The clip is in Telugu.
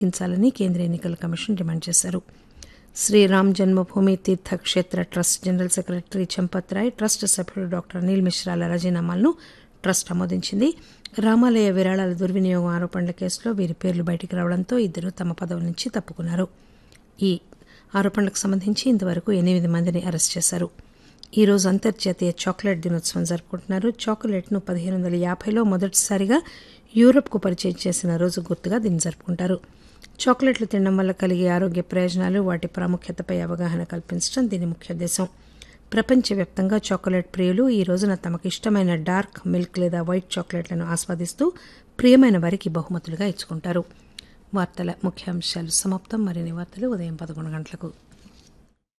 తగ్గించాలని కేంద్ర ఎన్నికల కమిషన్ డిమాండ్ చేశారు Sriram Janmabhoomi Teerth Kshetra trust general secretary Champat Rai trust సభ్యుడు డాక్టర్ అనిల్ మిశ్రాల రాజీనామాలను ట్రస్ట్ ఆమోదించింది రామాలయ విరాళాల దుర్వినియోగం ఆరోపణల కేసులో వీరి పేర్లు బయటికి రావడంతో ఇద్దరు తమ పదవుల నుంచి తప్పుకున్నారు ఈ ఆరోపణలకు సంబంధించి ఇంతవరకు ఎనిమిది మందిని అరెస్ట్ చేశారు ఈ రోజు అంతర్జాతీయ చాక్లెట్ దినోత్సవం జరుపుకుంటున్నారు చాక్లెట్ను పదిహేను వందల యాభైలో మొదటిసారిగా యూరప్కు పరిచయం చేసిన రోజు గుర్తుగా దీన్ని జరుపుకుంటారు చాక్లెట్లు తినడం వల్ల కలిగే ఆరోగ్య ప్రయోజనాలు వాటి ప్రాముఖ్యతపై అవగాహన కల్పించడం దీని ముఖ్య ఉద్దేశం ప్రపంచవ్యాప్తంగా చాక్లెట్ ప్రియులు ఈ రోజున తమకు ఇష్టమైన డార్క్ మిల్క్ లేదా వైట్ చాక్లెట్లను ఆస్వాదిస్తూ ప్రియమైన వారికి బహుమతులుగా ఇచ్చుకుంటారు వార్తల ముఖ్యాంశాలు సమాప్తం మరిన్ని వార్తలు ఉదయం పదకొండు గంటలకు